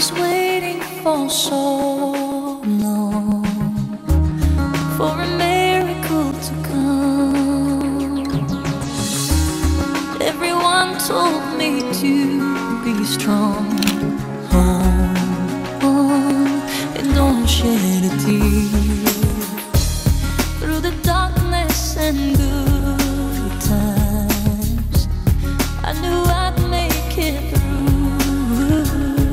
was waiting for so long for a miracle to come. Everyone told me to be strong. Hold on and don't shed a tear. Through the darkness and good times, I knew I'd make it through.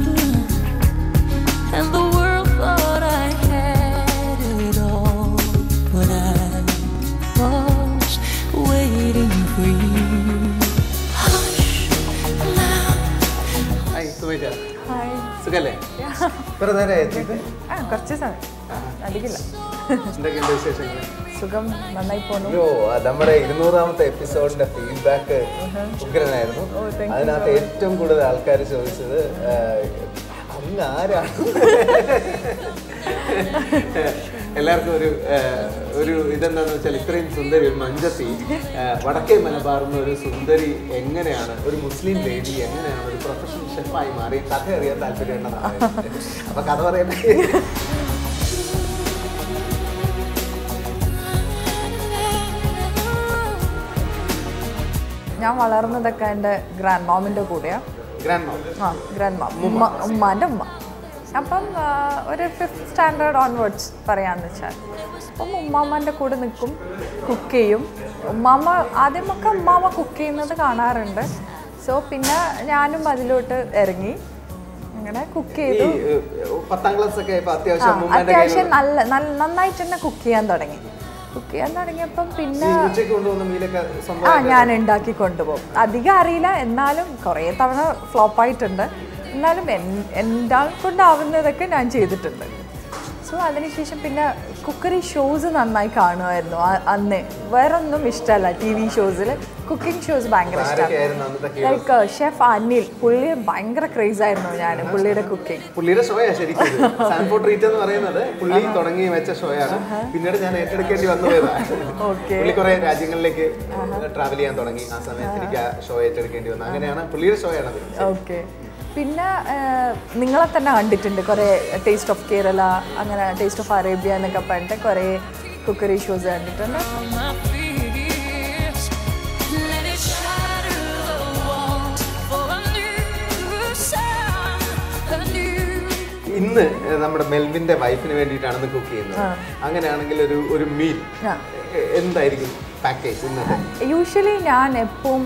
And the world thought I had it all, but I was waiting for you. Hush now. Hi Sumesh hi സുഖല്ലേ ഇത്ര നേരം എത്തിയിട്ട് ആ കുറച്ച് സമയം അധികില്ല എന്തൊക്കെയുണ്ട് വിശേഷങ്ങൾ സുഖം നന്നായി പോന്നു ഒരു ആ, നമ്മുടെ ഇരുന്നൂറാമത്തെ എപ്പിസോഡിന്റെ ഫീഡ്ബാക്ക് ഉഗ്രനായിരുന്നു Oh, thank you അതിനകത്ത് ഏറ്റവും കൂടുതൽ ആൾക്കാർ ചോദിച്ചത് ആ, അങ്ങ് ആരാണ് എല്ലാവർക്കും ഒരു ആ, ഒരു ഇതെന്താന്ന് വെച്ചാൽ ഇത്രയും സുന്ദരി ഒരു മഞ്ചത്തി ആ, വടക്കേ മലബാറുന്ന ഒരു സുന്ദരി എങ്ങനെയാണ് ഒരു മുസ്ലിം ലേഡി എങ്ങനെയാണ് ഒരു പ്രൊഫഷണൽ ഷെഫായി മാറി കഥ അറിയാൻ താല്പര്യമുണ്ടെന്നാണ് അപ്പൊ കഥ പറയുന്നത് ഞാൻ വളർന്നതൊക്കെ എൻ്റെ ഗ്രാൻഡ് മോമിൻ്റെ കൂടെയാണ് ഗ്രാൻഡ് മോം ആ ഗ്രാൻഡ് മോം ഉമ്മ ഉമ്മാൻ്റെ ഉമ്മ അപ്പം ആ, ഒരു ഫിഫ്ത്ത് സ്റ്റാൻഡേർഡ് ഓൺവേർഡ്സ് പറയാന്ന് വെച്ചാൽ അപ്പം ഉമ്മാമ്മൻ്റെ കൂടെ നിൽക്കും കുക്ക് ചെയ്യും ഉമ്മാമ്മ ആദ്യമൊക്കെ ഉമ്മാമ്മ കുക്ക് ചെയ്യുന്നത് കാണാറുണ്ട് സോ പിന്നെ ഞാനും അതിലോട്ട് ഇറങ്ങി അങ്ങനെ കുക്ക് ഈ ചെയ്തു ഏഹ്, പത്താം ക്ലാസ് ഒക്കെ ഇപ്പൊ ആ, അത്യാവശ്യം ഉമ്മാന്റെ അത്യാവശ്യം കയ്യിലുള്ള- നല്ല നല്ല നന്നായിട്ട് തന്നെ കുക്ക് ചെയ്യാൻ തുടങ്ങി കുക്ക് ചെയ്യാൻ തുടങ്ങിയപ്പം പിന്നെ ഈ ഉച്ചയ്ക്ക് കൊണ്ടുവന്ന മീലൊക്കെ ആ സ്വന്തം ഞാൻ ഉണ്ടാക്കി കൊണ്ടുപോകും അധികം അറിയില്ല എന്നാലും കുറേ തവണ ഫ്ലോപ്പ് ആയിട്ടുണ്ട് എന്നാലും എൻ- എൻ്റെ കൊണ്ടാവുന്നതൊക്കെ ഞാൻ ചെയ്തിട്ടുണ്ട് സോ അതിനുശേഷം പിന്നെ കുക്കറി ഷോസ് നന്നായി കാണുമായിരുന്നു ആ- അന്ന് വേറൊന്നും ഇഷ്ടമല്ല ടി വി ഷോസിൽ കുക്കിംഗ് ഷോസ് ഭയങ്കര ഇഷ്ടമാണ് ആരൊക്കെയായിരുന്നു അന്നത്തെ hero? ലൈക്ക് ഷെഫ് അനിൽ പുള്ളി ഭയങ്കര ക്രേസ് ആയിരുന്നു ഞാൻ പുള്ളിയുടെ കുക്കിംഗ് പുള്ളിയുടെ ഷോയാ ശരിക്കും ഇത്. സാൻഫോർഡ് ട്രീറ്റ് എന്ന് പറയുന്നത് പുള്ളി തുടങ്ങി വെച്ച ഷോയാണ് പിന്നീട് ഞാൻ ഏറ്റെടുക്കേണ്ടി വന്നു പോയതാണ് Okay. പുള്ളി കുറെ രാജ്യങ്ങളിലേക്ക് ട്രാവൽ ചെയ്യാൻ തുടങ്ങി ആ സമയത്ത് എനിക്ക് ആ ഷോ ഏറ്റെടുക്കേണ്ടി വന്നു അങ്ങനെയാണ് പുള്ളിയുടെ ഷോയാണ് അത് ഓക്കെ പിന്നെ ആ, നിങ്ങളെ തന്നെ കണ്ടിട്ടുണ്ട് കുറേ ടേസ്റ്റ് ഓഫ് കേരള അങ്ങനെ ടേസ്റ്റ് ഓഫ് അറേബ്യ എന്നൊക്കെ പറഞ്ഞിട്ട് കുറേ കുക്കറി ഷോസ് കണ്ടിട്ടുണ്ട് my fears. Let it shatter the walls for a new sound, a new ഇന്ന് നമ്മുടെ മെൽവിന്റെ വൈഫിന് വേണ്ടിയിട്ടാണ് ഇന്ന് കുക്ക് ചെയ്യുന്നത് അങ്ങനെയാണെങ്കിൽ ഒരു ഒരു മീൽ ആ. എന്തായിരിക്കും പാക്കേജ് ഇന്നത്തെ യൂഷ്വലി ഞാൻ എപ്പോഴും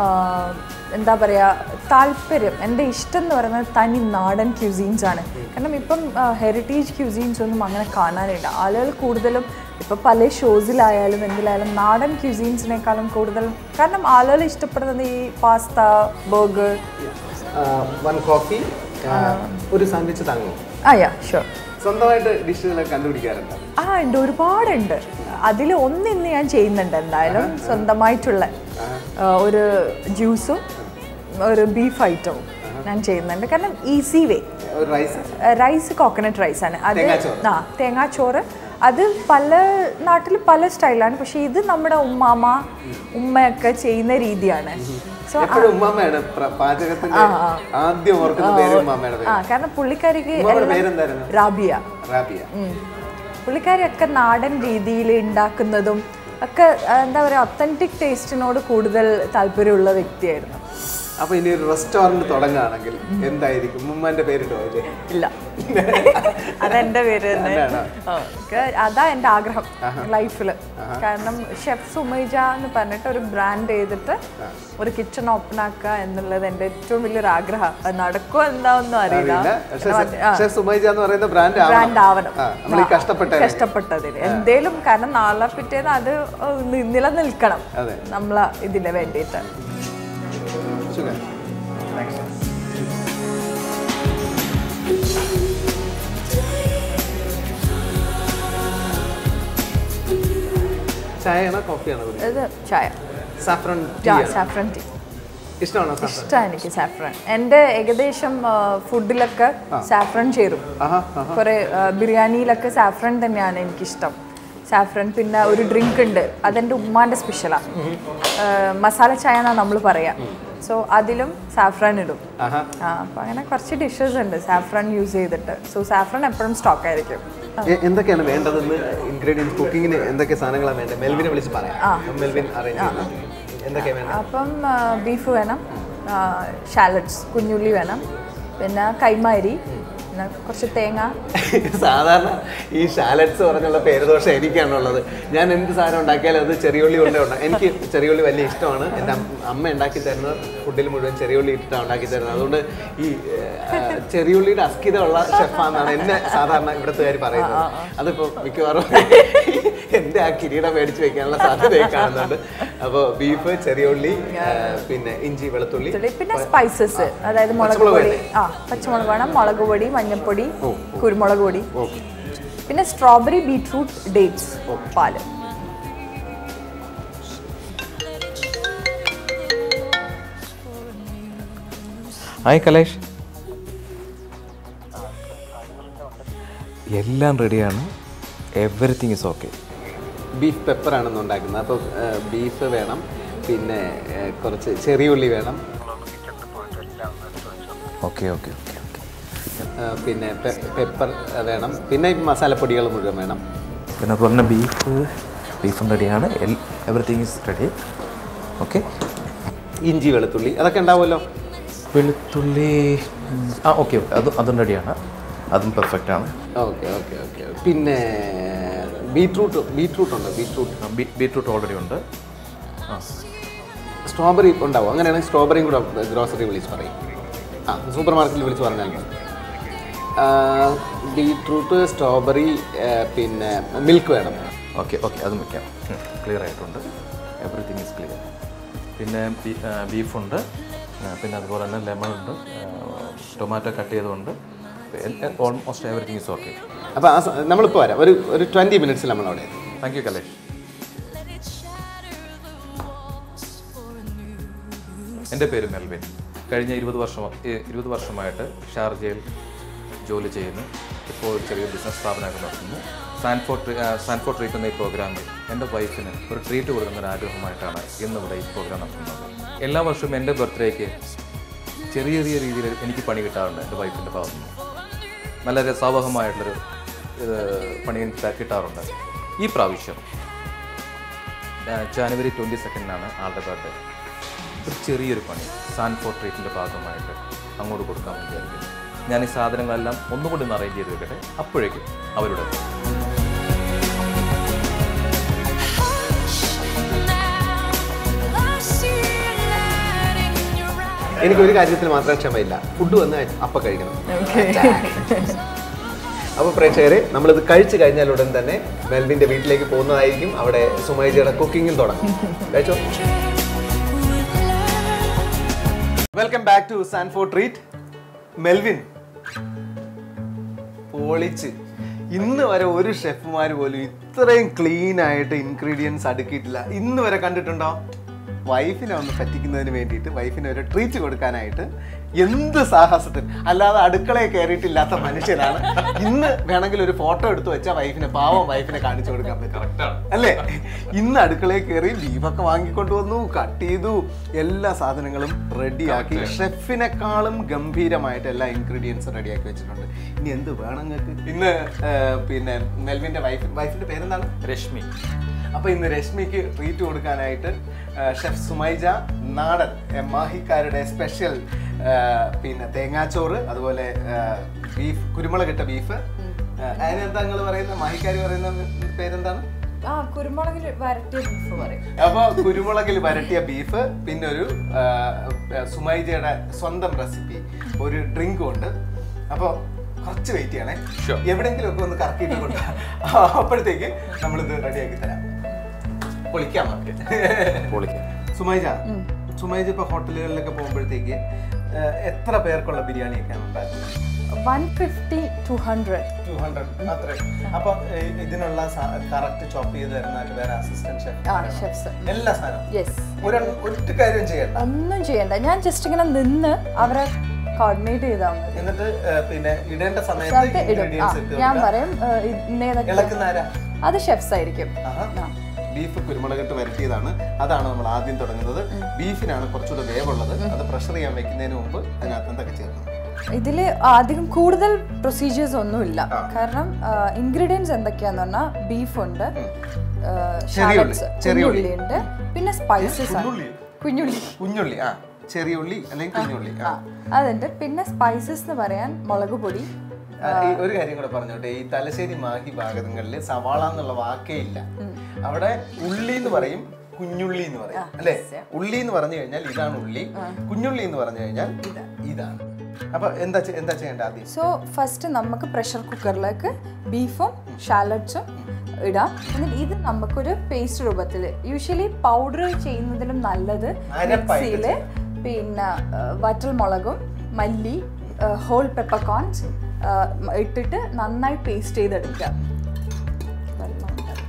എന്താ പറയുക താല്പര്യം എൻ്റെ ഇഷ്ടം എന്ന് പറയുന്നത് തനി നാടൻ ക്യൂസീൻസ് ആണ് കാരണം ഇപ്പം ഹെറിറ്റേജ് ക്യൂസീൻസ് ഒന്നും അങ്ങനെ കാണാനില്ല ആളുകൾ കൂടുതലും ഇപ്പം പല ഷോസിലായാലും എന്തിലായാലും നാടൻ ക്യൂസീൻസിനേക്കാളും കൂടുതൽ കാരണം ആളുകൾ ഇഷ്ടപ്പെടുന്നത് ഈ പാസ്ത ബർഗർ വൺ കോഫി ഒരു സാൻഡ്വിച്ച് താങ്ങും ആ യാ ഷുവർ സ്വന്തമായിട്ട് ഡിഷുകളൊക്കെ കണ്ടുപിടിക്കാറുണ്ട് ആ ഉണ്ട് ഒരുപാടുണ്ട് അതിൽ ഒന്ന് ഇന്ന് ഞാൻ ചെയ്യുന്നുണ്ട് എന്തായാലും സ്വന്തമായിട്ടുള്ള ആ, ഒരു ജ്യൂസും ഒരു ബീഫ് ഐറ്റവും ഞാൻ ചെയ്യുന്നുണ്ട് കാരണം ഈസി വേ ഒരു റൈസ് റൈസ് കോക്കനട്ട് റൈസ് ആണ് അത് തേങ്ങാച്ചോറ്. ആ തേങ്ങാച്ചോറ് അത് പല നാട്ടിൽ പല സ്റ്റൈലാണ് പക്ഷെ ഇത് നമ്മുടെ ഉമ്മാമ ഉമ്മയൊക്കെ ചെയ്യുന്ന രീതിയാണ് സോ എപ്പോഴും ഉമ്മാമ്മയാണ് പ്ര- പാചകത്തിന്റെ ആദ്യം ഓർക്കുന്ന പേര് ഉമ്മാമ്മയുടെ ആ പേര് കാരണം പുള്ളിക്കാരിക്ക് ഉമ്മാമ്മയുടെ എല്ലാം- പേരെന്തായിരുന്നു റാബിയ റാബിയ ഉം. പുള്ളിക്കാരിയൊക്കെ നാടൻ രീതിയിൽ ഉണ്ടാക്കുന്നതും ഒക്കെ ആ, എന്താ പറയുക ഒത്തൻറ്റിക് ടേസ്റ്റിനോട് കൂടുതൽ താല്പര്യമുള്ള വ്യക്തിയായിരുന്നു അപ്പൊ ഇനി ഒരു റെസ്റ്റോറന്റ് തുടങ്ങുകയാണെങ്കിൽ എന്തായിരിക്കും ഉമ്മാന്റെ പേരിട്ടോ അല്ലേ ഇല്ല അതെന്റെ പേര് തന്നെ അതാണോ? ആ, ക- അതാ എൻ്റെ ആഗ്രഹം ലൈഫിൽ കാരണം ഷെഫ് സുമൈജ എന്ന് പറഞ്ഞിട്ട് ഒരു ബ്രാൻഡ് ചെയ്തിട്ട് ഒരു കിച്ചൺ ഓപ്പൺ ആക്കുക എന്നുള്ളത് എൻ്റെ ഏറ്റവും വലിയൊരു ആഗ്രഹം അത് നടക്കുമോ എന്താണെന്നും അറിയില്ല അറിയില്ല പക്ഷെ കാരണം അത് ആ. ഷെഫ് സുമൈജ എന്ന് പറയുന്ന ബ്രാൻഡ് ബ്രാൻഡ് ആവണം നമ്മൾ ഈ കഷ്ടപ്പെട്ട കഷ്ടപ്പെട്ടതിന് എന്തേലും കാരണം നാളെ പിറ്റേന്ന് അത് നി- നിലനിൽക്കണം അതെ. നമ്മളെ ഇതിന് വേണ്ടിയിട്ട് ഷുഗർ ചായയാണോ കോഫിയാണോ ഇത് ചായ സാഫ്രൺ സാഫ്രൻ ടീ ഇഷ്ടമാണോ സാഫ്രൺ ഇഷ്ടമാണ് എനിക്ക് സാഫ്രൻ എൻ്റെ ഏകദേശം ഫുഡിലൊക്കെ സാഫ്രൻ ചേരും ആഹാ ആഹാ കുറേ ആ, ബിരിയാണിയിലൊക്കെ സാഫ്രൻ തന്നെയാണ് എനിക്കിഷ്ടം സാഫ്രൻ പിന്നെ ഒരു ഡ്രിങ്ക് ഉണ്ട് അതെൻ്റെ ഉമ്മാൻ്റെ സ്പെഷ്യലാണ് മസാല ചായ എന്നാണ് നമ്മൾ പറയാം സോ അതിലും സാഫ്രാൻ ഇടും ആഹാ ആ അപ്പം അങ്ങനെ കുറച്ച് ഡിഷസ് ഉണ്ട് സാഫ്രാൻ യൂസ് ചെയ്തിട്ട് സോ സാഫ്രാൻ എപ്പോഴും സ്റ്റോക്ക് ആയിരിക്കും എ- എന്തൊക്കെയാണ് വേണ്ടതെന്ന് ഇൻഗ്രീഡിയൻസ് കുക്കിങ്ങിന് എന്തൊക്കെ സാധനങ്ങളാണ് വേണ്ടത് മെൽവിനെ വിളിച്ച് പറയാം മെൽവിൻ അറേഞ്ച് ചെയ്യുന്ന എന്തൊക്കെയാണ് വേണ്ടത് അപ്പം ബീഫ് വേണം ഷാലഡ്സ് കുഞ്ഞുള്ളി വേണം പിന്നെ കൈമാരി പിന്നെ കുറച്ച് തേങ്ങ സാധാരണ ഈ ഷാലറ്റ്സ് പറഞ്ഞുള്ള പേരുദോഷം എനിക്കാണുള്ളത് ഞാൻ എന്ത് സാധനം ഉണ്ടാക്കിയാലും അത് ചെറിയുള്ളി കൊണ്ടേ ഉണ്ടാകും എനിക്ക് ചെറിയുള്ളി വലിയ ഇഷ്ടമാണ് എൻ്റെ അമ്മ- അമ്മ ഉണ്ടാക്കി തരുന്ന ഫുഡിൽ മുഴുവൻ ചെറിയുള്ളി ഇട്ടിട്ടാണ് ഉണ്ടാക്കി തരുന്നത് അതുകൊണ്ട് ഈ ആ, ചെറിയുള്ളിയുടെ അസ്കിതമുള്ള ഷെഫാന്നാണ് എന്നെ സാധാരണ ഇവിടുത്തുകാർ പറയുന്നത് അതിപ്പോൾ മിക്കവാറും എൻ്റെ ആ കിരീടം മേടിച്ച് വെക്കാനുള്ള സാധ്യതയെ കാണുന്നുണ്ട് അപ്പോൾ ബീഫ് ചെറിയുള്ളി ആ, പിന്നെ ഇഞ്ചി വെളുത്തുള്ളി വെളുത്തുള്ളി, പിന്നെ സ്പൈസസ് അതായത് മുളക് പച്ചമുളക് പൊടി വേണ്ടേ? ആ പച്ചമുളക് വേണം മുളക് പൊടി മഞ്ഞൾപ്പൊടി ഓ, കുരുമുളക് പൊടി ഓക്കെ പിന്നെ സ്ട്രോബെറി ബീട്രൂട്ട് ഡേറ്റ്സ് പാല് ഹായ് കലേഷ് എല്ലാം റെഡിയാണ് എവറിത്തിങ് ഇസ് ഓക്കെ ബീഫ് പെപ്പറാണെന്ന് ഉണ്ടാക്കുന്നത് അപ്പോൾ ബീഫ് വേണം പിന്നെ ആ, കുറച്ച് ചെറിയുള്ളി വേണം ഓക്കെ ഓക്കെ ഓക്കെ ഓക്കെ ആ, പിന്നെ പെപ്പർ വേണം പിന്നെ ഈ മസാലപ്പൊടികൾ മുഴുവൻ വേണം പിന്നെ അതുപോലെ തന്നെ ബീഫ് ബീഫും റെഡിയാണ് എൽ എവറിത്തിങ് ഇസ് റെഡി ഓക്കെ ഇഞ്ചി വെളുത്തുള്ളി അതൊക്കെ ഉണ്ടാവുമല്ലോ വെളുത്തുള്ളി ഉം, ആ ഓക്കെ ഓക്കെ അത് അതും റെഡിയാണ് അതും പെർഫെക്റ്റ് ആണ് ഓക്കെ ഓക്കെ ഓക്കെ പിന്നെ ബീട്രൂട്ട് ബീട്രൂട്ട് ഉണ്ട് ബീട്രൂട്ട് ബീറ്റ്റൂട്ട് ഓൾറെഡി ഉണ്ട് ആ സ്ട്രോബെറി ഉണ്ടാവും അങ്ങനെയാണെങ്കിൽ സ്ട്രോബെറിയും കൂടെ ഗ്രോസറി വിളിച്ച് പറയും ആ സൂപ്പർ മാർക്കറ്റിൽ വിളിച്ച് പറഞ്ഞാൽ മതി ആ, ബീട്രൂട്ട് സ്ട്രോബെറി ആ, പിന്നെ മിൽക്ക് വേണം ഓക്കെ ഓക്കെ അതും വയ്ക്കാം ക്ലിയർ ആയിട്ടുണ്ട് എവറിത്തിങ് ഈസ് ക്ലിയർ പിന്നെ ബീഫുണ്ട് പിന്നെ അതുപോലെ തന്നെ ലെമൺ ഉണ്ട് ടൊമാറ്റോ കട്ട് ചെയ്തുകൊണ്ട് ഓൾമോസ്റ്റ് എവറിത്തിങ് ഈസ് ഓക്കെ അപ്പോൾ ആ സ- നമ്മളിപ്പോൾ വരാം ഒരു ഒരു ട്വൻറ്റി മിനിറ്റ്സിൽ നമ്മളവിടെ എത്തും താങ്ക് യു കലേഷ് എൻ്റെ പേര് മെൽവിൻ കഴിഞ്ഞ ഇരുപത് വർഷം ഇരുപത് വർഷമായിട്ട് ഷാർജയിൽ ജോലി ചെയ്യുന്നു ഇപ്പോൾ ഒരു ചെറിയ ബിസിനസ് സ്ഥാപനമൊക്കെ നടത്തുന്നു സാൻഫോർട്ട് സാൻഫോർട്ട് ട്രീറ്റ് എന്ന ഈ പ്രോഗ്രാമിൽ എൻ്റെ വൈഫിന് ഒരു ട്രീറ്റ് കൊടുക്കുന്ന ഒരു ആഗ്രഹമായിട്ടാണ് ഇന്നിവിടെ ഈ പ്രോഗ്രാം നടത്തുന്നത് എല്ലാ വർഷവും എൻ്റെ ബർത്ത്ഡേക്ക് ചെറിയ ചെറിയ രീതിയിൽ എനിക്ക് പണി കിട്ടാറുണ്ട് എൻ്റെ വൈഫിൻ്റെ ഭാഗത്തു നിന്ന് നല്ല രസാവഹമായിട്ടുള്ളൊരു ഇത് പണി എനിക്ക് കിട്ടാറുണ്ട് ഈ പ്രാവശ്യം ആ, ജാനുവരി ട്വൻറ്റി സെക്കൻഡിനാണ് ആളുടെ ബർത്ത്ഡേ ഒരു ചെറിയൊരു പണി സാൻഫോർ ട്രീറ്റിൻ്റെ ഭാഗമായിട്ട് അങ്ങോട്ട് കൊടുക്കാൻ വിചാരിക്കുന്നു ഞാൻ ഈ സാധനങ്ങളെല്ലാം ഒന്നുകൂടി ഒന്ന് അറേഞ്ച് ചെയ്ത് വെക്കട്ടെ അപ്പോഴേക്കും അവരുടെ എത്തും. എനിക്കൊരു കാര്യത്തിൽ മാത്രം ക്ഷമയില്ല ഫുഡ് വന്ന് അപ്പം കഴിക്കണം അപ്പോൾ പ്രേക്ഷകരെ നമ്മളിത് കഴിച്ചു കഴിഞ്ഞാൽ ഉടൻ തന്നെ മെൽവിൻ്റെ വീട്ടിലേക്ക് പോകുന്നതായിരിക്കും അവിടെ സുമൈജയുടെ കുക്കിങ്ങും തുടങ്ങും കഴിച്ചോ വെൽക്കം ബാക്ക് ടു സാൻഫോർ ട്രീറ്റ് മെൽവിൻ പൊളിച്ച് ഇന്ന് വരെ ഒരു ഷെഫുമാർ പോലും ഇത്രയും ക്ലീൻ ആയിട്ട് ഇൻഗ്രീഡിയൻസ് അടുക്കിയിട്ടില്ല ഇന്ന് വരെ കണ്ടിട്ടുണ്ടോ വൈഫിനെ ഒന്ന് പറ്റിക്കുന്നതിന് വേണ്ടിയിട്ട് വൈഫിന് ഒരു ട്രീറ്റ് കൊടുക്കാനായിട്ട് എന്ത് സാഹസത്തിൽ അല്ലാതെ അടുക്കളയെ കയറിയിട്ടില്ലാത്ത മനുഷ്യനാണ് ഇന്ന് വേണമെങ്കിൽ ഒരു ഫോട്ടോ എടുത്ത് വെച്ചാൽ വൈഫിനെ പാവം വൈഫിനെ കാണിച്ചു കൊടുക്കാൻ പറ്റും അല്ലേ ഇന്ന് അടുക്കളയിൽ കയറി ബീഫൊക്കെ വാങ്ങിക്കൊണ്ട് വന്നു കട്ട് ചെയ്തു എല്ലാ സാധനങ്ങളും റെഡിയാക്കി ഷെഫിനെക്കാളും ഗംഭീരമായിട്ട് എല്ലാ ഇൻഗ്രീഡിയൻസും റെഡിയാക്കി വെച്ചിട്ടുണ്ട് ഇനി എന്ത് വേണം നിങ്ങൾക്ക് ഇന്ന് ആ, പിന്നെ മെൽവിന്റെ വൈഫ് വൈഫിന്റെ പേരെന്താണ് രശ്മി അപ്പൊ ഇന്ന് രശ്മിക്ക് ട്രീറ്റ് കൊടുക്കാനായിട്ട് ആ, ഷെഫ് സുമൈജ നാടൻ ആ, മാഹിക്കാരുടെ സ്പെഷ്യൽ ആ, പിന്നെ തേങ്ങാച്ചോറ് അതുപോലെ ആ, ബീഫ് കുരുമുളകിട്ട ബീഫ് ആ, അതിനെന്താ നിങ്ങൾ പറയുന്ന മാഹിക്കാർ പറയുന്ന പേരെന്താണ് ആ കുരുമുളകിൽ വരട്ടിയ ബീഫ് പറയും അപ്പൊ കുരുമുളകിൽ വരട്ടിയ ബീഫ് പിന്നെ ഒരു ആ, സുമൈജയുടെ സ്വന്തം റെസിപ്പി ഒരു ഡ്രിങ്കും ഉണ്ട് അപ്പൊ കുറച്ച് വെയിറ്റ് ചെയ്യണേ Sure. എവിടെയെങ്കിലും ഒക്കെ ഒന്ന് കറക്കിയിട്ട് കൊണ്ട് അപ്പോഴത്തേക്ക് നമ്മളിത് റെഡിയാക്കി തരാം പൊളിക്കാം നമുക്ക് പൊളിക്കാം സുമൈജ സുമൈജ ഇപ്പൊ ഹോട്ടലുകളിലൊക്കെ പോകുമ്പോഴത്തേക്ക് ആ, എത്ര പേർക്കുള്ള ബിരിയാണിയൊക്കെയാണ് ഉണ്ടാക്കുന്നത് one fifty two hundred two hundred അത്രേ അപ്പൊ ഏ, ഇതിനുള്ള കറക്റ്റ് ചോപ്പ് ചെയ്ത് തരുന്ന വേറെ അസിസ്റ്റന്റ് ആ ഷെഫ് ഷെഫ്സ് എല്ലാ സാധനവും യെസ് ഒരു ഒറ്റ കാര്യം ചെയ്യണ്ട ഒന്നും ചെയ്യണ്ട ഞാൻ ജസ്റ്റ് ഇങ്ങനെ നിന്ന് അവരെ കോർഡിനേറ്റ് ചെയ്താൽ മതി എന്നിട്ട് ഏ, പിന്നെ ഇടേണ്ട സമയത്ത് സ്ഥലത്ത് ഇടും ആ ingredients ഇട്ട് ഞാൻ കൊടുക്കുക. പറയും ഏഹ്, ഇന്നേതൊക്കെ ഇളക്കുന്ന ആരാ അത് ഷെഫ്സ് ആയിരിക്കും ആഹാ. ആ. ബീഫ് കുരുമുളകിട്ട് വരട്ടിയതാണ് അതാണ് നമ്മൾ ആദ്യം തുടങ്ങുന്നത് ബീഫിനാണ് കുറച്ചുകൂടെ വേവുള്ളത് അത് പ്രഷർ ചെയ്യാൻ വെക്കുന്നതിന് മുമ്പ് അതിനകത്ത് എന്തൊക്കെ ചേർക്കണം ഇതിൽ അധികം കൂടുതൽ പ്രൊസീജിയേഴ്സ് ഒന്നുമില്ല കാരണം ഇൻഗ്രീഡിയൻസ് എന്തൊക്കെയാന്ന് പറഞ്ഞാൽ ബീഫ് ഉണ്ട് ചെറിയുള്ളി, ചെറിയുള്ളി. കുഞ്ഞുള്ളി ഉണ്ട് പിന്നെ സ്പൈസസ് കുഞ്ഞുള്ളി? കുഞ്ഞുള്ളി കുഞ്ഞുള്ളി ആ ചെറിയ ഉള്ളി അല്ലെങ്കിൽ കുഞ്ഞുള്ളി ആ ആ അതുണ്ട് പിന്നെ സ്പൈസസ് എന്ന് പറയാൻ മുളക് പൊടി ആ, ഈ ഒരു കാര്യം കൂടെ പറഞ്ഞോട്ടെ ഈ തലശ്ശേരി മാഹി ഭാഗങ്ങളിൽ സവാള എന്നുള്ള വാക്കേ ഇല്ല അവിടെ ഉള്ളി എന്ന് പറയും കുഞ്ഞുള്ളി എന്ന് പറയും അല്ലേ ഉള്ളി എന്ന് പറഞ്ഞു കഴിഞ്ഞാൽ ഇതാണ് ഉള്ളി കുഞ്ഞുള്ളി എന്ന് പറഞ്ഞു കഴിഞ്ഞാൽ ഇതാണ് അപ്പൊ എന്താ ചെ- എന്താ ചെയ്യേണ്ട ആദ്യം സോ ഫസ്റ്റ് നമുക്ക് പ്രഷർ കുക്കറിലേക്ക് ബീഫും ഷാലഡ്സും ഇടാം എന്നിട്ട് ഇത് നമുക്കൊരു പേസ്റ്റ് രൂപത്തിൽ യൂഷ്വലി പൗഡർ ചെയ്യുന്നതിലും നല്ലത് അരപ്പായിട്ട് മിക്സിയിൽ പിന്നെ വറ്റൽ മുളകും മല്ലി ഹോൾ പെപ്പർകോൺസ് ഇട്ടിട്ട് നന്നായി പേസ്റ്റ് ചെയ്തെടുക്കുക വെള്ളം ഉണ്ടാക്കും.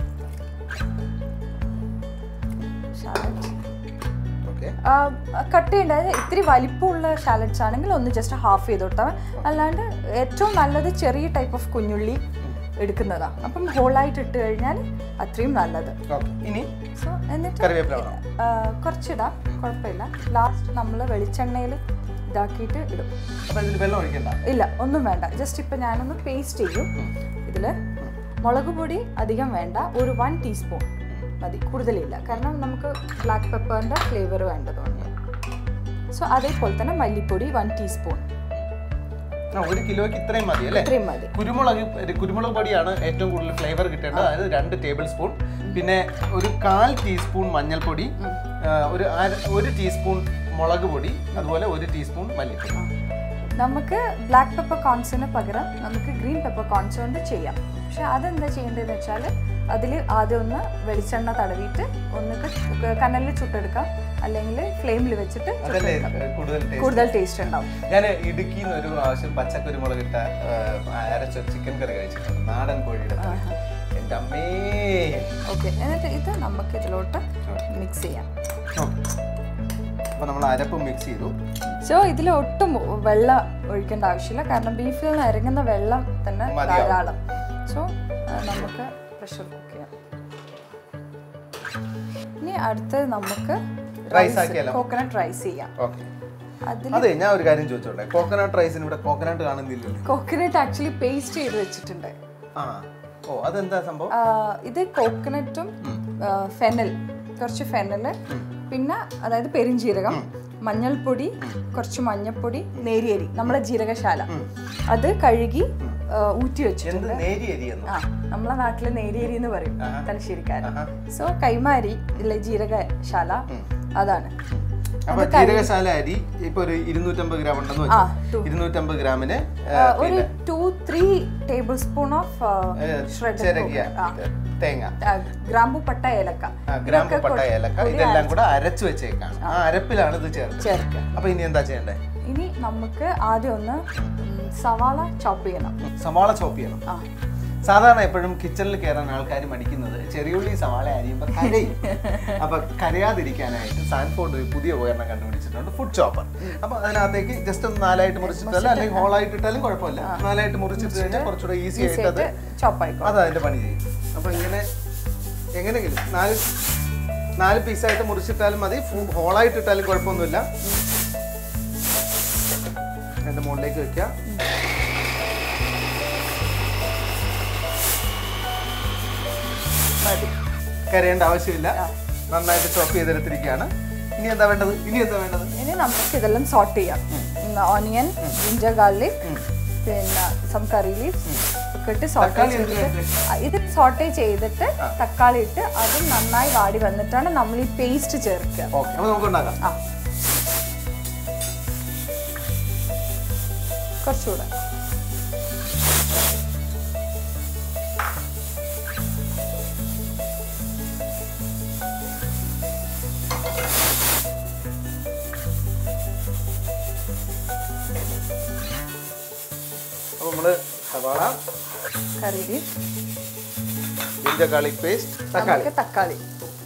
ഷാലഡ് ഓക്കെ കട്ട് ചെയ്യേണ്ടത് ഇത്തിരി വലിപ്പമുള്ള ഷാലഡ്സ് ആണെങ്കിൽ ഒന്ന് ജസ്റ്റ് ഹാഫ് ചെയ്ത് കൊടുത്താൽ മതി. അല്ലാണ്ട് ഏറ്റവും നല്ലത് ചെറിയ ടൈപ്പ് ഓഫ് കുഞ്ഞുള്ളി എടുക്കുന്നതാണ് അപ്പം ഹോളായിട്ട് ഇട്ട് കഴിഞ്ഞാൽ അത്രയും നല്ലത് ഓക്കെ ഇനി സോ എന്നിട്ട് കറിവേപ്പില വേണോ? ആ, കുറച്ചിടാം കുഴപ്പമില്ല ലാസ്റ്റ് നമ്മൾ വെളിച്ചെണ്ണയിൽ ഇതാക്കിയിട്ട് ഇടും അപ്പൊ ഇതിൽ വെള്ളം ഒഴിക്കണ്ട ഇല്ല ഒന്നും വേണ്ട ജസ്റ്റ് ഇപ്പം ഞാനൊന്ന് പേസ്റ്റ് ചെയ്യും ഇതിൽ മുളക് പൊടി അധികം വേണ്ട ഒരു വൺ ടീസ്പൂൺ മതി കൂടുതലില്ല കാരണം നമുക്ക് ബ്ലാക്ക് പെപ്പറിൻ്റെ ഫ്ലേവർ വേണ്ടതുകൊണ്ട് സോ അതേപോലെ തന്നെ മല്ലിപ്പൊടി വൺ ടീസ്പൂൺ ആ, ഒരു കിലോയ്ക്ക് ഇത്രയും മതി അല്ലേ ഇത്രയും മതി കുരുമുളക് ഒരു കുരുമുളക് പൊടിയാണ് ഏറ്റവും കൂടുതൽ ഫ്ലേവർ കിട്ടേണ്ടത് അതായത് രണ്ട് ടേബിൾ സ്പൂൺ പിന്നെ ഒരു കാൽ ടീസ്പൂൺ മഞ്ഞൾപ്പൊടി ആ, ഒരു അര ഒരു ടീസ്പൂൺ മുളക് പൊടി അതുപോലെ ഒരു ടീസ്പൂൺ മല്ലിപ്പൊടി നമുക്ക് ബ്ലാക്ക് പെപ്പർ കോൺസിന് പകരം നമുക്ക് ഗ്രീൻ പെപ്പർ കോൺസ് കൊണ്ട് ചെയ്യാം പക്ഷെ അതെന്താ ചെയ്യേണ്ടതെന്ന് വെച്ചാൽ അതിൽ ആദ്യം ഒന്ന് വെളിച്ചെണ്ണ തടവിയിട്ട് ഒന്ന് കനലിൽ ചുട്ടെടുക്കാം അല്ലെങ്കിൽ ഫ്ലെയിമിൽ വെച്ചിട്ട് അതല്ലേ ചുട്ടെടുക്കാം കൂടുതൽ ടേസ്റ്റ് കൂടുതൽ ടേസ്റ്റ് ഉണ്ടാവും ഞാൻ ഇടുക്കിയിൽ നിന്ന് ഒരു പ്രാവശ്യം പച്ചക്കുരുമുളക് ഇട്ട ആ, അരച്ച ചിക്കൻ കറി കഴിച്ചിട്ടുണ്ട് നാടൻ കോഴിയുടെ കറി. എൻ്റെ അമ്മേ ഓക്കെ എന്നിട്ട് ഇത് നമുക്ക് ഇതിലോട്ട് മിക്സ് ചെയ്യാം അപ്പൊ നമ്മൾ അരപ്പ് മിക്സ് ചെയ്തു സോ ഇതിൽ ഒട്ടും വെള്ളം ഒഴിക്കേണ്ട ആവശ്യമില്ല കാരണം ബീഫിൽ നിന്ന് ഇറങ്ങുന്ന വെള്ളം തന്നെ മതിയാവും. ധാരാളം സോ നമുക്ക് പ്രഷർ കുക്ക് ചെയ്യാം ഇനി അടുത്തത് നമുക്ക് Rice ആക്കിയാലോ? കോക്കനട്ട് റൈസ് ചെയ്യാം ഓക്കെ അതിൽ അതെ ഞാൻ ഒരു കാര്യം ചോദിച്ചോട്ടെ കോക്കനട്ട് റൈസിന് ഇവിടെ കോക്കനട്ട് കാണുന്നില്ലല്ലോ കോക്കനട്ട് ആക്ച്വലി പേസ്റ്റ് ചെയ്ത് വെച്ചിട്ടുണ്ട് ആ ഓ അതെന്താ സംഭവം ആ, ഇത് കോക്കനട്ടും ഫെനൽ കുറച്ച് ഫെനൽ പിന്നെ അതായത് പെരിഞ്ജീരകം മഞ്ഞൾപ്പൊടി കുറച്ച് മഞ്ഞൾപ്പൊടി നേരിയരി നമ്മളെ ജീരകശാല അത് കഴുകി ആ, ഊറ്റി വെച്ചിട്ടുണ്ട് എന്ത് നേരി അരിയെന്നോ ആ നമ്മളെ നാട്ടില് നേരിയരി എന്ന് പറയും തലശ്ശേരിക്കാരൻ സോ കൈമാരി ഇല്ലേ ജീരകശാല അതാണ് അപ്പൊ ജീരകശാല അരി ഇപ്പൊ ഒരു ഇരുന്നൂറ്റമ്പത് ഗ്രാം ഉണ്ടെന്ന് ആ, വെച്ചു ഇരുന്നൂറ്റമ്പത് ഗ്രാമിന് ഏ, ആ, ഒരു two three tablespoon of ഏ, ചിരകിയ തേങ്ങ ഗ്രാമ്പു പട്ട ഏലക്ക ആ, ഗ്രാമ്പു പട്ട ഏലക്ക ഇതെല്ലാം കൂടെ അരച്ചു വെച്ചേക്കാണ് ആ അരപ്പിലാണ് ഇത് ചേർക്കുന്നത് ചേർക്കുക അപ്പൊ ഇനി എന്താ ചെയ്യണ്ടേ ഇനി നമുക്ക് ആദ്യം ഒന്ന് ഉം, സവാള ചോപ്പ് ചെയ്യണം സവാള ചോപ്പ് ചെയ്യണം ആ സാധാരണ എപ്പോഴും കിച്ചണിൽ കയറാൻ ആൾക്കാർ മടിക്കുന്നത് ചെറിയുള്ളി സവാള അരിയുമ്പോൾ കരയും അപ്പൊ കരയാതിരിക്കാനായിട്ട് സാൻഫോർഡ് ഒരു പുതിയ ഉപകരണം കണ്ടുപിടിച്ചിട്ടുണ്ട് ഫുഡ് ചോപ്പർ അപ്പൊ അതിനകത്തേക്ക് ജസ്റ്റ് ഒന്ന് നാലായിട്ട് മുറിച്ചിട്ടാലും അല്ലെങ്കിൽ ഹോളായിട്ട് ഇട്ടാലും കുഴപ്പമില്ല നാലായിട്ട് മുറിച്ചിട്ട് കഴിഞ്ഞാൽ കുറച്ചുകൂടെ ഈസി ആയിട്ട് അത് ചോപ്പ് ആയിക്കോ അത് അതിന്റെ പണി ചെയ്യും അപ്പൊ ഇങ്ങനെ എങ്ങനെയെങ്കിലും നാല് നാല് പീസായിട്ട് മുറിച്ചിട്ടാലും മതി ഹോളായിട്ട് ഇട്ടാലും കുഴപ്പമൊന്നുമില്ല എന്റെ മുകളിലേക്ക് വെക്കാം മതി കരയേണ്ട ആവശ്യമില്ല നന്നായിട്ട് ചോപ്പ് ചെയ്തെടുത്തിരിക്കുകയാണ് ഇനി എന്താ വേണ്ടത് ഇനി എന്താ വേണ്ടത് ഇനി നമുക്ക് ഇതെല്ലാം സോർട്ട് ചെയ്യാം ഓണിയൻ ജിഞ്ചർ ഗാർലിക് പിന്നെ സം കറി ലീവ്സ് ഒക്കെ ഇട്ട് സോർട്ട് തക്കാളി എന്ത് ചെയ്തിട്ട് ആ, ഇത് സോർട്ടേ ചെയ്തിട്ട് തക്കാളി ഇട്ട് അതും നന്നായി വാടി വന്നിട്ടാണ് നമ്മൾ ഈ പേസ്റ്റ് ചേർക്കുക ഓക്കെ അപ്പൊ നമുക്ക് ഉണ്ടാക്കാം ആ കുറച്ചുകൂടെ അപ്പൊ നമ്മള് സവാള curry leaf ginger garlic paste തക്കാളി നമുക്ക് തക്കാളി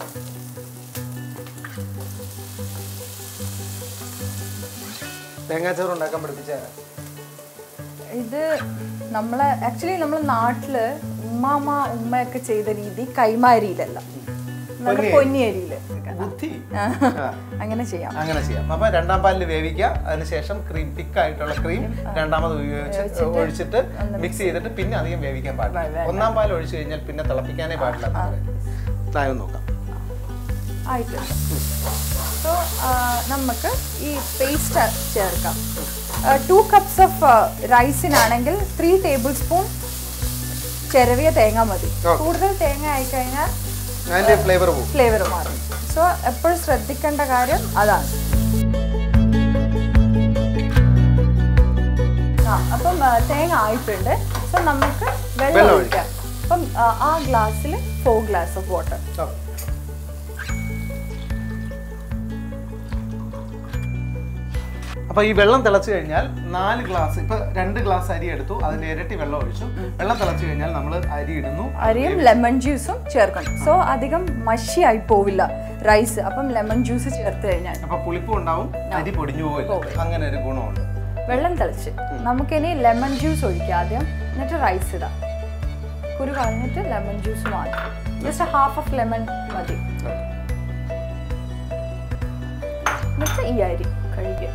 തേങ്ങാച്ചോറ് ഉണ്ടാക്കാൻ പഠിപ്പിച്ചാരാ ഇത് നമ്മളെ ആക്ച്വലി നമ്മളെ നാട്ടില് ഉമ്മാമ ഉമ്മയൊക്കെ ചെയ്ത രീതി കൈമാരിയിലല്ല നല്ല പൊന്നി പൊന്നി അരിയിൽ ബുദ്ധി അങ്ങനെ ചെയ്യാം അങ്ങനെ ചെയ്യാം അപ്പൊ രണ്ടാം പാലിൽ വേവിക്കുക അതിനുശേഷം ക്രീം തിക്ക് ആയിട്ടുള്ള ക്രീം രണ്ടാമത് ഉപയോഗിച്ച് ഒഴിച്ചിട്ട് മിക്സ് ചെയ്തിട്ട് പിന്നെ അധികം വേവിക്കാൻ പാടില്ല ഒന്നാം പാൽ ഒഴിച്ചു കഴിഞ്ഞാൽ പിന്നെ തിളപ്പിക്കാനേ പാടില്ല ഇതായൊന്ന് നോക്കാം ആയിട്ടുണ്ട് സോ നമുക്ക് ഈ പേസ്റ്റ് ചേർക്കാം ടു കപ്സ് ഓഫ് റൈസിനാണെങ്കിൽ ത്രീ ടേബിൾ സ്പൂൺ ചെരവിയ തേങ്ങ മതി Okay. കൂടുതൽ തേങ്ങ ആയിക്കഴിഞ്ഞാൽ അതിന്റെ ഫ്ലേവർ പോകും ഫ്ലേവർ മാറും സോ എപ്പോഴും ശ്രദ്ധിക്കേണ്ട കാര്യം അതാണ് ആ അപ്പം ആ, തേങ്ങ ആയിട്ടുണ്ട് സോ നമുക്ക് വെള്ളം വെള്ളം ഒഴിക്കാം അപ്പം ആ, ആ ഗ്ലാസ്സിൽ ഫോർ ഗ്ലാസ് ഓഫ് വാട്ടർ അപ്പൊ ഈ വെള്ളം തിളച്ചു കഴിഞ്ഞാൽ നാല് ഗ്ലാസ് ഇപ്പൊ രണ്ട് ഗ്ലാസ് അരി എടുത്തു അതിന്റെ ഇരട്ടി വെള്ളം ഒഴിച്ചു വെള്ളം തിളച്ചു കഴിഞ്ഞാൽ നമ്മൾ അരി ഇടുന്നു അരിയും ലെമൺ ജ്യൂസും ചേർക്കണം സോ അധികം മഷിയായി പോവില്ല റൈസ് അപ്പം ലെമൺ ജ്യൂസ് ചേർത്ത് കഴിഞ്ഞാൽ അപ്പൊ പുളിപ്പും ഉണ്ടാവും അരി പൊടിഞ്ഞു പോവില്ല അങ്ങനെ ഒരു ഗുണമുണ്ട് വെള്ളം തിളച്ച് നമുക്കിനി ലെമൺ ജ്യൂസ് ഒഴിക്കാം ആദ്യം എന്നിട്ട് റൈസ് ഇടാം കുരു കളഞ്ഞിട്ട് ലെമൺ ജ്യൂസ് മാത്രം ജസ്റ്റ് ഹാഫ് ഓഫ് ലെമൺ മതി എന്നിട്ട് ഈ അരി കഴുകിയ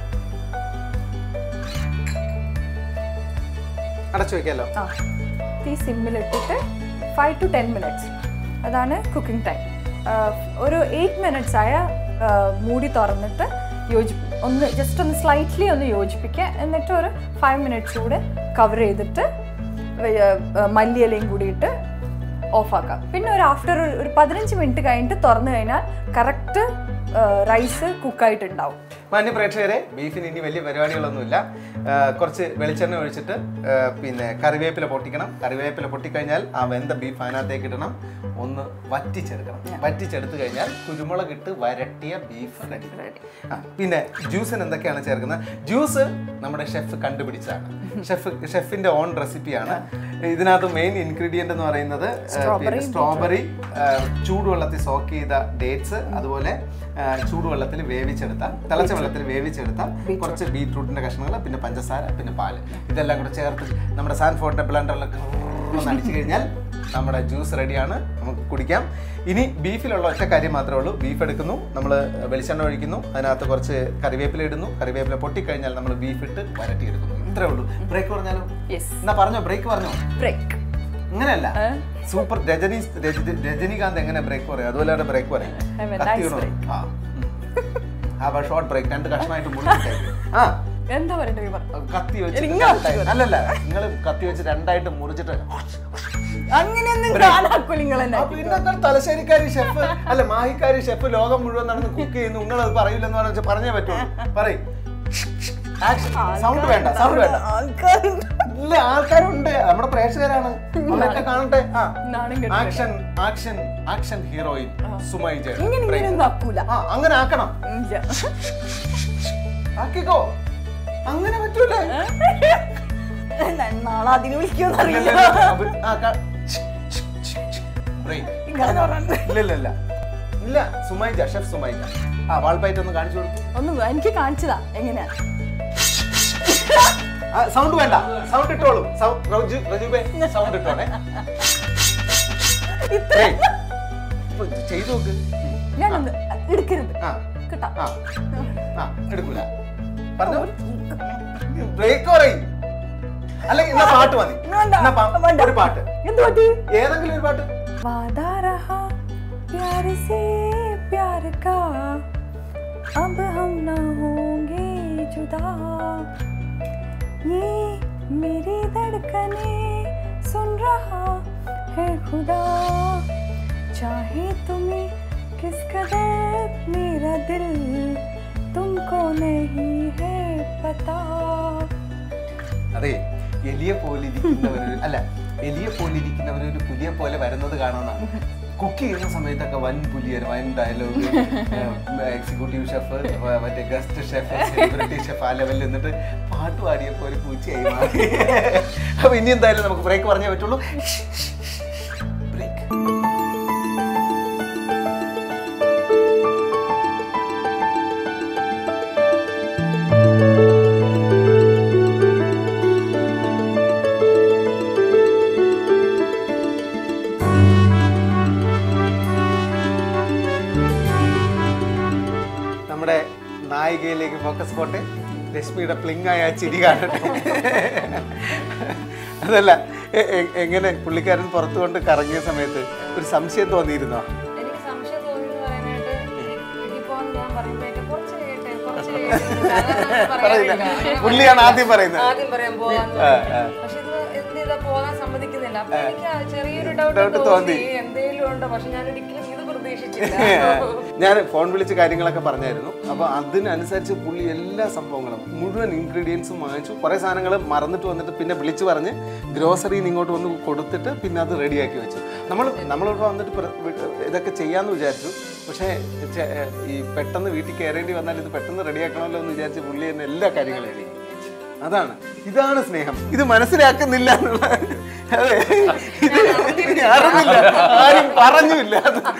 അടച്ചു വെക്കാലോ ആ തീ സിമ്മിലിട്ടിട്ട് ഫൈവ് ടു ടെൻ മിനിറ്റ്സ് അതാണ് കുക്കിംഗ് ടൈം ഒരു എയ്റ്റ് മിനിറ്റ്സ് ആയ ആ, മൂടി തുറന്നിട്ട് യോജി ഒന്ന് ജസ്റ്റ് ഒന്ന് സ്ലൈറ്റ്ലി ഒന്ന് യോജിപ്പിക്കുക എന്നിട്ട് ഒരു ഫൈവ് മിനിറ്റ്സ് കൂടെ കവർ ചെയ്തിട്ട് വെ- ആ, മല്ലിയിലയും കൂടിയിട്ട് ഓഫാക്കാം പിന്നെ ഒരു ആഫ്റ്റർ ഒരു പതിനഞ്ച് മിനിറ്റ് കഴിഞ്ഞിട്ട് തുറന്നു കഴിഞ്ഞാൽ കറക്റ്റ് റൈസ് കുക്കായിട്ടുണ്ടാവും മാന്യ പ്രേക്ഷകരെ ബീഫിന് ഇനി വലിയ പരിപാടികളൊന്നുമില്ല ആ, കുറച്ച് വെളിച്ചെണ്ണ ഒഴിച്ചിട്ട് ആ, പിന്നെ കറിവേപ്പില പൊട്ടിക്കണം കറിവേപ്പില പൊട്ടിക്കഴിഞ്ഞാൽ ആ വെന്ത ബീഫ് അതിനകത്തേക്ക് ഇടണം ഒന്ന് വറ്റിച്ചെടുക്കണം വറ്റിച്ചെടുത്ത് കഴിഞ്ഞാൽ കുരുമുളക് ഇട്ട് വരട്ടിയ ബീഫ് റെഡി ആ, പിന്നെ ജ്യൂസിന് എന്തൊക്കെയാണ് ചേർക്കുന്നത് ജ്യൂസ് നമ്മുടെ ഷെഫ് കണ്ടുപിടിച്ചതാണ് ഷെഫ് ഷെഫിന്റെ ഓൺ റെസിപ്പിയാണ് ഇതിനകത്ത് മെയിൻ ഇൻഗ്രീഡിയന്റ് എന്ന് പറയുന്നത് ആ, പിന്നെ സ്ട്രോബെറി ചൂടുവെള്ളത്തിൽ സോക്ക് ചെയ്ത ഡേറ്റ്സ് അതുപോലെ ആ, ചൂടുവെള്ളത്തിൽ വേവിച്ചെടുത്ത തിളച്ച വെള്ളത്തിൽ വേവിച്ചെടുത്ത കുറച്ച് ബീറ്റ്റൂട്ടിന്റെ കഷ്ണങ്ങൾ പിന്നെ പഞ്ചസാര പിന്നെ പാല് ഇതെല്ലാം കൂടെ ചേർത്ത് നമ്മുടെ സാൻഫോർഡിന്റെ ബ്ലണ്ടറിലൊക്കെ ഒന്ന് അടിച്ചു കഴിഞ്ഞാൽ നമ്മുടെ ജ്യൂസ് റെഡിയാണ് നമുക്ക് കുടിക്കാം ഇനി ബീഫിലുള്ള ഒറ്റ കാര്യം മാത്രമേ ഉള്ളൂ ബീഫ് എടുക്കുന്നു നമ്മൾ വെളിച്ചെണ്ണ ഒഴിക്കുന്നു അതിനകത്ത് കുറച്ച് കറിവേപ്പില ഇടുന്നു കറിവേപ്പില പൊട്ടിക്കഴിഞ്ഞാൽ നമ്മൾ ബീഫ് ഇട്ട് വരട്ടിയെടുക്കുന്നു ഇത്രേ ഉള്ളൂ ബ്രേക്ക് പറഞ്ഞാലോ യെസ് എന്നാ പറഞ്ഞോ ബ്രേക്ക് പറഞ്ഞോ ബ്രേക്ക് അങ്ങനെയല്ല സൂപ്പർ രജനി രജ- രജനികാന്ത് എങ്ങനെ ബ്രേക്ക് പറയും അതുപോലെ അവിടെ ബ്രേക്ക് പറയും Have a കത്തി nice ഇടണം. break. ആ ഹാവ് എ ഷോർട്ട് ബ്രേക്ക് രണ്ട് കഷ്ണമായിട്ട് മുറിച്ചിട്ടേ ആ എന്താ പറയണ്ടേ പറ കത്തി വെച്ച് ഇങ്ങനെ രണ്ടായി- അല്ലല്ല നിങ്ങൾ കത്തി വെച്ച് രണ്ടായിട്ട് മുറിച്ചിട്ട് അങ്ങനെയൊന്നും കാണാക്കൂ നിങ്ങൾ എന്നെ അപ്പൊ ഇന്നത്തെ തലശ്ശേരിക്കാരി ഷെഫ് അല്ല മാഹിക്കാരി ഷെഫ് ലോകം മുഴുവൻ നടന്ന് കുക്ക് ചെയ്യുന്നു നിങ്ങൾ അത് പറയില്ലെന്ന് പറഞ്ഞാൽ പറഞ്ഞേ പറ്റുള്ളൂ പറയും സൗണ്ട് വേണ്ട സൗണ്ട് വേണ്ട ആൾക്കാരുണ്ട് ഇല്ല ആൾക്കാരുണ്ട് നമ്മുടെ പ്രേക്ഷകരാണ് അവരൊക്കെ കാണട്ടെ ആ നാണം കെട്ട് action action action heroine Sumaija ഇങ്ങനെ Break. ഇങ്ങനെ ഒന്നും ആക്കൂല ആ അങ്ങനെ ആക്കണം ഇല്ല. ആക്കിക്കോ അങ്ങനെ പറ്റൂലേ നാളെ അതിന് വിളിക്കുമെന്ന് ഇല്ല, അറിയില്ല ഇല്ല, ഇല്ല. അവര് ആ ക- Break. ഇങ്ങനെ പറയണ്ട. ഇല്ല ഇല്ല ഇല്ല ഇല്ല സുമൈജ ഷെഫ് സുമൈജ ആ വാൾപ്പയറ്റ് ഒന്ന് കാണിച്ചു കൊടുത്തു ഒന്ന് എനിക്ക് കാണിച്ചതാ എങ്ങനെയാ സൗണ്ട് വേണ്ട സൗണ്ട് ഇട്ടോളൂ സൗ- റജു റജുബെ സൗണ്ട് ഇട്ടോണേ Break. ഇപ്പൊ ഇത് ചെയ്തു നോക്ക് ഞാനൊന്ന് എടുക്കരുത് ആ കേട്ടാ ആ ആ എടുക്കൂല പറഞ്ഞു ബ്രേക്ക് പറയും അല്ലെങ്കിൽ എന്നാ പാട്ട് മതി വേണ്ട, എന്നാ പാ- വേണ്ട. ഒരു പാട്ട് എന്ത് പറ്റി ഏതെങ്കിലും ഒരു പാട്ട് वादा रहा प्यार से प्यार का अब हम न होंगे जुदा ये मेरी धड़कने सुन रहा है खुदा चाहे तुम्हें किस कदर मेरा दिल तुमको नहीं है पता അതെ എലിയെ പോലെ ഇരിക്കുന്നവര് അല്ല എലിയെ പോലെ ഇരിക്കുന്നവർ ഒരു പുലിയെ പോലെ വരുന്നത് കാണാനാണ് കുക്ക് ചെയ്യുന്ന സമയത്തൊക്കെ വൻ പുലിയൻ വൻ ഡയലോഗ് എക്സിക്യൂട്ടീവ് ഷെഫ് മറ്റേ ഗസ്റ്റ് ഷെഫ് സെലിബ്രിറ്റി ഷെഫ് ആ ലെവലിൽ നിന്നിട്ട് പാട്ട് പാടിയപ്പോൾ ഒരു പൂച്ചയായി മാറി അപ്പൊ ഇനി എന്തായാലും നമുക്ക് ബ്രേക്ക് പറഞ്ഞേ പറ്റുള്ളൂ ബ്രേക്ക് ഫോക്കസ് പോട്ടെ രശ്മിയുടെ പ്ലിങ് ആയ ആ ചിരി കാണട്ടെ അതല്ല എ- എ- എങ്ങനെ പുള്ളിക്കാരൻ പുറത്തു കൊണ്ട് കറങ്ങിയ സമയത്ത് ഒരു സംശയം തോന്നിയിരുന്നോ എനിക്ക് സംശയം തോന്നിയെന്ന് പറയാനായിട്ട് വീട്ടിൽ പോകാൻ ഞാൻ പറയുമ്പോഴേക്കും കുറച്ച് കഴിയട്ടെ കുറച്ച് കഴിയട്ടെ പറയില്ല പറയാനില്ല. പുള്ളിയാണ് ആദ്യം പറയുന്നത് ആദ്യം പറയാൻ പോകാന്ന് പക്ഷെ ഇത് എന്ത് ചെയ്താ പോകാൻ സമ്മതിക്കുന്നില്ല അപ്പൊ എനിക്ക് ആ ചെറിയൊരു ഡൗട്ട് Doubt തോന്നി. തോന്നി എന്തേലും ഉണ്ട് പക്ഷെ ഞാൻ ഒരിക്കലും ഇത് പ്രതീക്ഷിച്ചില്ല ഞാൻ ഫോൺ വിളിച്ച് കാര്യങ്ങളൊക്കെ പറഞ്ഞായിരുന്നു അപ്പോൾ അതിനനുസരിച്ച് പുള്ളി എല്ലാ സംഭവങ്ങളും മുഴുവൻ ഇൻഗ്രീഡിയൻസും വാങ്ങിച്ചു കുറേ സാധനങ്ങൾ മറന്നിട്ട് വന്നിട്ട് പിന്നെ വിളിച്ച് പറഞ്ഞ് ഗ്രോസറിന്ന് ഇങ്ങോട്ട് വന്ന് കൊടുത്തിട്ട് പിന്നെ അത് റെഡിയാക്കി വെച്ചു നമ്മൾ നമ്മളിവിടെ വന്നിട്ട് പ്ര- വീട്ട് ഇതൊക്കെ ചെയ്യാമെന്ന് വിചാരിച്ചു പക്ഷേ ചെ- ഈ പെട്ടെന്ന് വീട്ടിൽ കയറേണ്ടി വന്നാൽ ഇത് പെട്ടെന്ന് റെഡിയാക്കണമല്ലോ എന്ന് വിചാരിച്ച് പുള്ളി തന്നെ എല്ലാ കാര്യങ്ങളും ചെയ്യും അതാണ് ഇതാണ് സ്നേഹം ഇത് മനസ്സിലാക്കുന്നില്ല എന്നുള്ള അതെ ഇത് അറിഞ്ഞില്ല ആരും പറഞ്ഞില്ല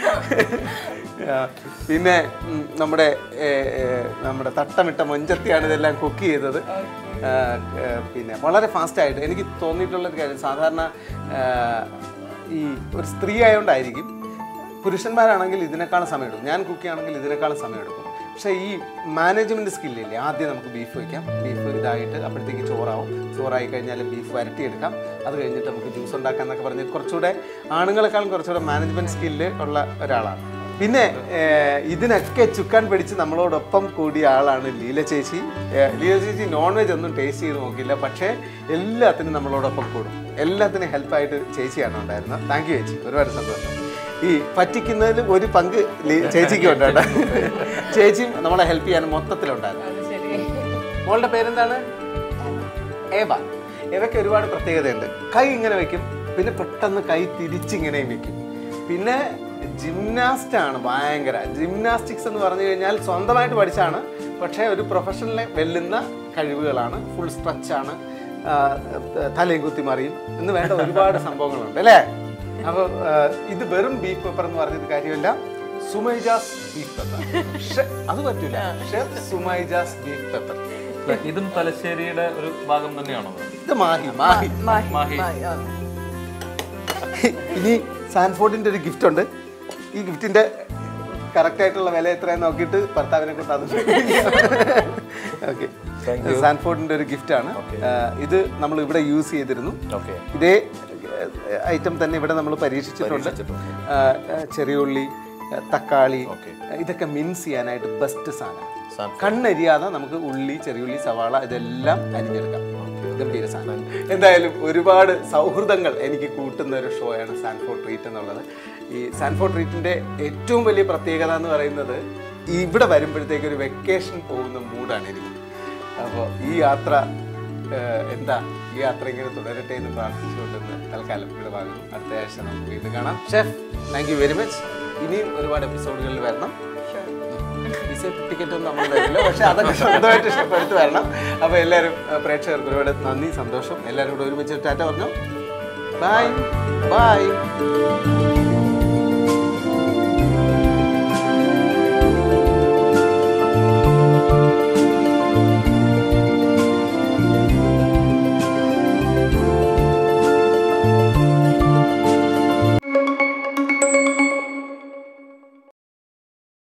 ആ, പിന്നെ ഉം, നമ്മുടെ ഏ, ഏ, നമ്മുടെ തട്ടമിട്ട മൊഞ്ചത്തിയാണ് ഇതെല്ലാം കുക്ക് ചെയ്തത് ആ, ഏ, പിന്നെ വളരെ ഫാസ്റ്റായിട്ട് എനിക്ക് തോന്നിയിട്ടുള്ളൊരു കാര്യം സാധാരണ ആ, ഈ ഒരു സ്ത്രീ ആയതുകൊണ്ടായിരിക്കും പുരുഷന്മാരാണെങ്കിൽ ഇതിനേക്കാളും സമയമെടുക്കും ഞാൻ കുക്ക് ചെയ്യുകയാണെങ്കിൽ ഇതിനേക്കാളും സമയമെടുക്കും പക്ഷേ ഈ മാനേജ്മെൻറ്റ് സ്കില്ലില്ലേ ആദ്യം നമുക്ക് ബീഫ് വയ്ക്കാം ബീഫ് ഇതായിട്ട് അപ്പോഴത്തേക്ക് ചോറാവും ചോറായി കഴിഞ്ഞാൽ ബീഫ് വരട്ടിയെടുക്കാം അത് കഴിഞ്ഞിട്ട് നമുക്ക് ജ്യൂസ് ഉണ്ടാക്കാം എന്നൊക്കെ പറഞ്ഞ് കുറച്ചുകൂടെ ആണുങ്ങളെക്കാളും കുറച്ചുകൂടെ മാനേജ്മെൻറ്റ് സ്കില്ല് ഉള്ള ഒരാളാണ് പിന്നെ ഏർ, ഇതിനൊക്കെ ചുക്കാൻ പിടിച്ച് നമ്മളോടൊപ്പം കൂടിയ ആളാണ് ലീല ചേച്ചി ഏർ, ലീല ചേച്ചി നോൺ വെജ് ഒന്നും ടേസ്റ്റ് ചെയ്ത് നോക്കില്ല പക്ഷേ എല്ലാത്തിനും നമ്മളോടൊപ്പം കൂടും എല്ലാത്തിനും ഹെൽപ്പായിട്ട് ചേച്ചിയാണ് ഉണ്ടായിരുന്നത് താങ്ക് യു ചേച്ചി ഒരുപാട് സന്തോഷം ഈ പറ്റിക്കുന്നതിൽ ഒരു പങ്ക് ലീ- ചേച്ചിക്ക് ഉണ്ട് കേട്ടോ ചേച്ചിയും നമ്മളെ ഹെൽപ്പ് ചെയ്യാൻ മൊത്തത്തിലുണ്ടായിരുന്നു മോളുടെ പേരെന്താണ് ഏവ ഏവയ്ക്ക് ഒരുപാട് പ്രത്യേകതയുണ്ട് കൈ ഇങ്ങനെ വെക്കും പിന്നെ പെട്ടെന്ന് കൈ തിരിച്ചിങ്ങനെ വെക്കും പിന്നെ ജിംനാസ്റ്റ് ആണ് ഭയങ്കര ജിംനാസ്റ്റിക്സ് എന്ന് പറഞ്ഞു കഴിഞ്ഞാൽ സ്വന്തമായിട്ട് പഠിച്ചാണ് പക്ഷേ ഒരു പ്രൊഫഷണലെ വെല്ലുന്ന കഴിവുകളാണ് ഫുൾ സ്ട്രെച്ചാണ് തലയും കുത്തി മറിയും എന്ന് വേണ്ട ഒരുപാട് സംഭവങ്ങളുണ്ട് അല്ലേ അപ്പോൾ ഇത് വെറും ബീഫ് പെപ്പർ എന്ന് പറഞ്ഞത് കാര്യമല്ല സുമൈജാസ് ബീഫ് പെപ്പർ അത് പറ്റൂല ഷെഫ് സുമൈജാസ് ബീഫ് പെപ്പർ ഇതും തലശ്ശേരിയുടെ ഒരു ഭാഗം തന്നെയാണോ ഇത് മാഹി മാഹി മാഹി മാഹി. മാഹി, ആ. ഇനി സാൻഫോർഡിന്റെ ഒരു ഗിഫ്റ്റ് ഉണ്ട് ഈ ഗിഫ്റ്റിന്റെ കറക്റ്റ് ആയിട്ടുള്ള വില എത്രയെന്ന് നോക്കിയിട്ട് ഭർത്താവിനെ കൊണ്ട് അത് ഓക്കെ സാൻഫോർഡിന്റെ ഒരു ഗിഫ്റ്റ് ആണ് ഇത് നമ്മൾ ഇവിടെ യൂസ് ചെയ്തിരുന്നു ഓക്കെ ഇതേ ഐറ്റം തന്നെ ഇവിടെ നമ്മൾ പരീക്ഷിച്ചിട്ടുണ്ട് ആ, ആ, ചെറിയ ഉള്ളി ആ, തക്കാളി ഇതൊക്കെ മിൻസ് ചെയ്യാനായിട്ട് ബെസ്റ്റ് സാധനം കണ്ണരിയാതെ നമുക്ക് ഉള്ളി ചെറിയുള്ളി സവാള ഇതെല്ലാം അരിഞ്ഞെടുക്കാം ഗംഭീര സാധനം എന്തായാലും ഒരുപാട് സൗഹൃദങ്ങൾ എനിക്ക് കൂട്ടുന്ന ഒരു ഷോ ആണ് സാൻഫോർഡ് ട്രീറ്റ് എന്നുള്ളത് ഈ സാൻഫോർഡ് ട്രീറ്റിന്റെ ഏറ്റവും വലിയ പ്രത്യേകത എന്ന് പറയുന്നത് ഇവിടെ വരുമ്പോഴത്തേക്ക് ഒരു വെക്കേഷൻ പോകുന്ന മൂഡാണ് എനിക്ക് അപ്പോൾ ഈ യാത്ര ഏഹ്, എന്താ ഈ യാത്ര ഇങ്ങനെ തുടരട്ടെ എന്ന് പ്രാർത്ഥിച്ചുകൊണ്ടെന്ന് തൽക്കാലം ഇവിടെ വാങ്ങുന്നു അടുത്ത ആഴ്ച നമുക്ക് വീണ്ടും കാണാം chef thank you very much ഇനിയും ഒരുപാട് എപ്പിസോഡുകളിൽ വരണം വിസ ടിക്കറ്റ് ഒന്നും നമ്മൾ തരില്ല പക്ഷെ അതൊക്കെ സ്വന്തമായിട്ട് ഇഷ്ടപ്പെടുത്ത് വരണം അപ്പോൾ എല്ലാവരും ഏഹ്, പ്രേക്ഷകർക്ക് ഒരുപാട് നന്ദി സന്തോഷം എല്ലാവരും കൂടെ ഒരുമിച്ച് ടാറ്റ പറഞ്ഞു ബൈ ബൈ